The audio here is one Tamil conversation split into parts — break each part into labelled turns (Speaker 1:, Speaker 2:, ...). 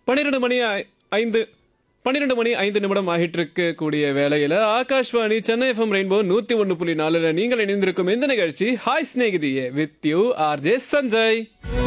Speaker 1: பன்னிரெண்டு மணி ஐ- ஐந்து பன்னிரெண்டு மணி ஐந்து நிமிடம் ஆகிட்டு இருக்கக்கூடிய வேளையில ஆகாஷ்வாணி சென்னை எஃப்எம் ரெயின்போ நூத்தி ஒன்று புள்ளி நாலுல நீங்கள் இணைந்திருக்கும் இந்த நிகழ்ச்சி ஹாய் ஸ்நேகிதியே with you RJ Sanjay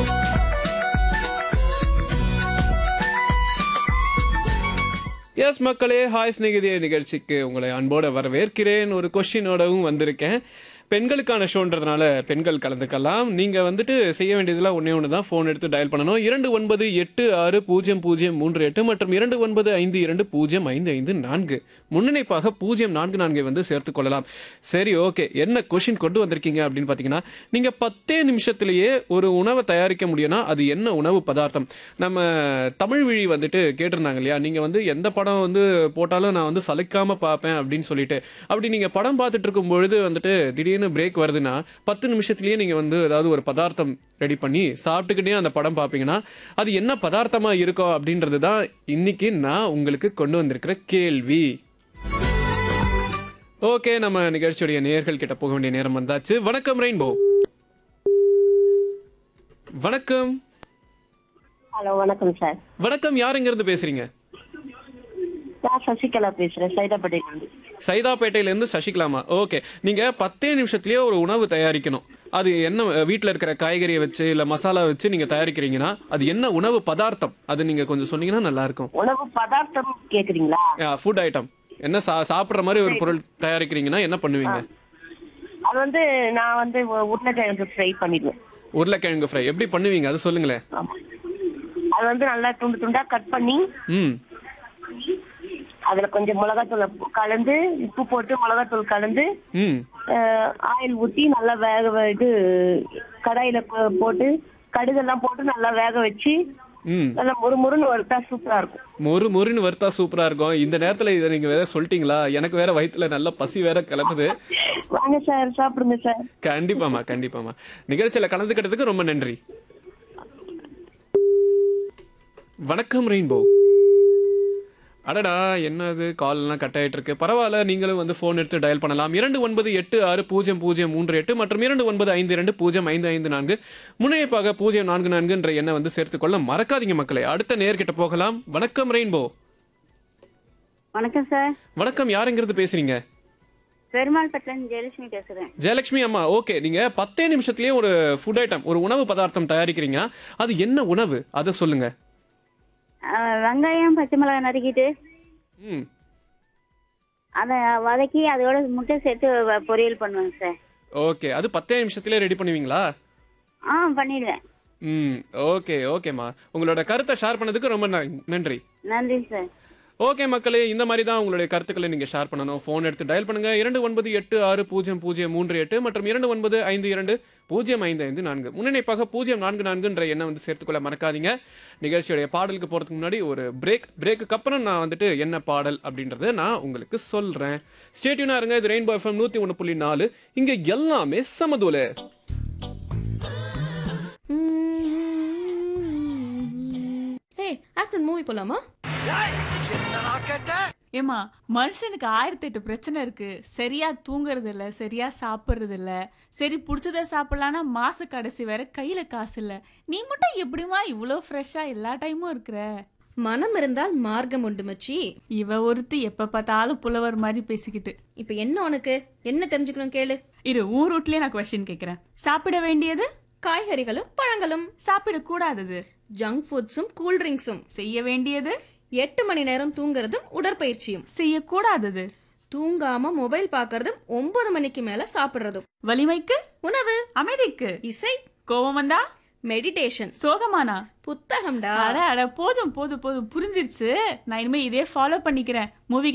Speaker 1: S மக்களே ஹாய் ஸ்நேகிதிய நிகழ்ச்சிக்கு உங்களை அன்போடு வரவேற்கிறேன் ஒரு கொஷினோடவும் வந்திருக்கேன் பெண்களுக்கான ஷோன்றதுனால பெண்கள் கலந்துக்கலாம் நீங்க வந்துட்டு செய்ய வேண்டியதுலாம் ஒண்ணே ஒன்று தான் ஃபோன் எடுத்து டயல் பண்ணணும் இரண்டு ஒன்பது எட்டு ஆறு பூஜ்ஜியம் பூஜ்ஜியம் மூன்று எட்டு மற்றும் இரண்டு ஒன்பது ஐந்து இரண்டு பூஜ்ஜியம் ஐந்து ஐந்து நான்கு முன்னிணைப்பாக பூஜ்ஜியம் நான்கு நான்கை வந்து சேர்த்துக் கொள்ளலாம் சரி ஓகே என்ன கொஷின் கொண்டு வந்திருக்கீங்க அப்படின்னு பார்த்தீங்கன்னா நீங்க பத்தே நிமிஷத்திலேயே ஒரு உணவை தயாரிக்க முடியும்னா அது என்ன உணவு பதார்த்தம் நம்ம தமிழ் விழி வந்துட்டு கேட்டிருந்தாங்க இல்லையா நீங்க வந்து எந்த படம் வந்து போட்டாலும் நான் வந்து சலிக்காம பார்ப்பேன் அப்படின்னு சொல்லிட்டு அப்படி நீங்க படம் பார்த்துட்டு இருக்கும் பொழுது வந்துட்டு திடீர்னு பிரேக் வருதுன்னா பத்து நிமிஷத்துலயே நீங்க வந்து ஏதாவது ஒரு பதார்த்தம் ரெடி பண்ணி சாப்பிட்டுக்கிட்டே அந்த படம் பார்ப்பீங்கன்னா அது என்ன பதார்த்தமா இருக்கும் அப்படின்றது தான் இன்னைக்கு நான் உங்களுக்கு கொண்டு வந்திருக்கிற கேள்வி ஓகே நம்ம நிகழ்ச்சியுடைய நேயர்கள் கிட்ட போக வேண்டிய நேரம் வந்தாச்சு வணக்கம் ரெயின்போ வணக்கம்
Speaker 2: ஹலோ வணக்கம் சார்
Speaker 1: வணக்கம் யார் எங்க இருந்து பேசுறீங்க
Speaker 2: நான் சசிகலா பேசுறேன் சைதாப்பேட்டையிலிருந்து
Speaker 1: சைதாப்பேட்டையில இருந்து சசிகலாமா ஓகே நீங்க பத்தே நிமிஷத்துலயே ஒரு உணவு தயாரிக்கணும் அது என்ன வீட்ல இருக்கிற காய்கறியை வச்சு இல்ல மசாலா வச்சு நீங்க தயாரிக்கிறீங்கன்னா அது என்ன உணவு பதார்த்தம் அது நீங்க கொஞ்சம் சொன்னீங்கன்னா நல்லா இருக்கும்
Speaker 2: உணவு பதார்த்தம் கேக்குறீங்களா
Speaker 1: ஃபுட் ஐட்டம் என்ன சா சாப்பிடுற மாதிரி ஒரு பொருள் தயாரிக்கிறீங்கன்னா என்ன பண்ணுவீங்க
Speaker 2: அது வந்து நான் வந்து உ- உருளைக்கிழங்கு ஃப்ரை பண்ணிடுவேன்
Speaker 1: உருளைக்கிழங்கு ஃப்ரை எப்படி பண்ணுவீங்க அது சொல்லுங்களேன்
Speaker 2: ஆமா அது வந்து நல்லா துண்டு துண்டா கட் பண்ணி
Speaker 1: ம்
Speaker 2: அதுல கொஞ்சம் மிளகாத்தூள் கலந்து உப்பு போட்டு மிளகாத்தூள் கலந்து
Speaker 1: ம்
Speaker 2: ஆயில் ஊத்தி நல்லா வேக வ- இது கடாயில போ- போட்டு கடுகெல்லாம் போட்டு நல்லா வேக வச்சு
Speaker 1: ம்
Speaker 2: நல்லா முறுமுறுன்னு வறுத்தா சூப்பரா இருக்கும்
Speaker 1: மொறு மொறுன்னு வறுத்தா சூப்பரா இருக்கும் இந்த நேரத்துல இதை நீங்க வேற சொல்லிட்டீங்களா எனக்கு வேற வயித்துல நல்ல பசி வேற கிளப்புது
Speaker 2: வாங்க சார் சாப்பிடுங்க சார்
Speaker 1: கண்டிப்பாமா கண்டிப்பாமா நிகழ்ச்சியில கலந்துக்கிட்டதுக்கு ரொம்ப நன்றி வணக்கம் ரெயின்போ அடடா என்னது கால் எல்லாம் கட் ஆயிட்டு இருக்கு பரவாயில்ல நீங்களும் வந்து போன் எடுத்து டயல் பண்ணலாம் இரண்டு ஒன்பது எட்டு ஆறு பூஜ்ஜியம் பூஜ்ஜியம் மூன்று எட்டு மற்றும் இரண்டு ஒன்பது ஐந்து இரண்டு பூஜ்ஜியம் ஐந்து ஐந்து நான்கு முன்னிணைப்பாக பூஜ்ஜியம் நான்கு நான்கு என்ற எண்ணை வந்து சேர்த்துக்கொள்ள மறக்காதீங்க மக்களே அடுத்த நேர்கிட்ட போகலாம் வணக்கம் ரெயின்போ
Speaker 3: வணக்கம் சார்
Speaker 1: வணக்கம் யாருங்கிறது பேசுறீங்க
Speaker 3: பெருமாள் பட்டன் ஜெயலட்சுமி பேசுறேன்
Speaker 1: ஜெயலட்சுமி அம்மா ஓகே நீங்க பத்தே நிமிஷத்துலயே ஒரு ஃபுட் ஐட்டம் ஒரு உணவு பதார்த்தம் தயாரிக்கிறீங்கன்னா அது என்ன உணவு அதை சொல்லுங்க
Speaker 3: அஹ், வெங்காயம் பச்சை மிளகாய் நறுக்கிட்டு
Speaker 1: ம்
Speaker 3: அதை வதக்கி அதோட முட்டை சேர்த்து வ- பொரியல் பண்ணுவேங்க சார்
Speaker 1: ஓகே அது பத்தே நிமிஷத்துலயே ரெடி பண்ணுவீங்களா
Speaker 3: ஆ பண்ணிடுவேன்
Speaker 1: ம் ஓகே ஓகேம்மா உங்களோட கருத்தை ஷேர் பண்ணதுக்கு ரொம்ப ந- நன்றி
Speaker 3: நன்றி சார்
Speaker 1: ஓகே மக்களே இந்த மாதிரி தான் உங்களுடைய கருத்துக்களை நீங்க ஷேர் பண்ணணும் ஃபோன் எடுத்து டயல் பண்ணுங்க இரண்டு ஒன்பது எட்டு ஆறு பூஜ்ஜியம் பூஜ்ஜியம் மூன்று எட்டு மற்றும் இரண்டு ஒன்பது ஐந்து இரண்டு பூஜ்ஜியம் ஐந்து ஐந்து நான்கு முன்னிணைப்பாக பூஜ்ஜியம் நான்கு நான்குன்ற எண்ணை வந்து சேர்த்துக்கொள்ள மறக்காதீங்க நிகழ்ச்சியுடைய பாடலுக்கு போறதுக்கு முன்னாடி ஒரு பிரேக் பிரேக்குக்கு அப்புறம் நான் வந்துட்டு என்ன பாடல் அப்படின்றத நான் உங்களுக்கு சொல்றேன் ஸ்டேட்யூனா இருங்க இது ரெயின்போ எஃப்எம் நூத்தி ஒன்று புள்ளி நாலு இங்க எல்லாமே சமதூல
Speaker 4: ஏய் ஆஃப்டர்நூன் மூவி போலாமா
Speaker 5: ஏமா மனுஷனுக்கு ஆயிரத்தி எட்டு பிரச்சனை இருக்கு சரியா தூங்குறது இல்ல சரியா சாப்பிடுறது இல்ல சரி பிடிச்சத சாப்பிடலான்னா மாச கடைசி வேற கையில காசு இல்ல நீ மட்டும் எப்படிமா இவ்வளோ ஃப்ரெஷ்ஷா எல்லா டைமும் இருக்கிற
Speaker 4: மனம் இருந்தால் மார்க்கம் உண்டு மச்சி
Speaker 5: இவ ஒருத்தி எப்ப பார்த்தாலும் புலவர் மாதிரி பேசிக்கிட்டு
Speaker 4: இப்போ என்ன உனக்கு என்ன தெரிஞ்சுக்கணும் கேளு
Speaker 5: இரு ஊர் ரூட்லயே நான் கொஸ்டின் கேக்குறேன் சாப்பிட வேண்டியது
Speaker 4: காய்கறிகளும் பழங்களும்
Speaker 5: சாப்பிடக்கூடாதது
Speaker 4: ஜங்க் ஃபுட்ஸும் கூல் ட்ரிங்க்ஸும்
Speaker 5: செய்ய வேண்டியது
Speaker 4: எட்டு மணி நேரம் தூங்குறதும் உடற்பயிற்சியும்
Speaker 5: செய்யக்கூடாதது
Speaker 4: தூங்காம மொபைல் பார்க்கறதும் ஒன்பது மணிக்கு மேல சாப்பிடுறதும்
Speaker 5: வலிமைக்கு
Speaker 4: உணவு
Speaker 5: அமைதிக்கு
Speaker 4: இசை
Speaker 5: கோபம் வந்தா
Speaker 4: மெடிடேஷன்
Speaker 5: சோகமானா
Speaker 4: புத்தகம்டா
Speaker 5: அட அட போதும் போதும் போதும் புரிஞ்சிருச்சு நான் இனிமே இதே ஃபாலோ பண்ணிக்கிறேன் மூவி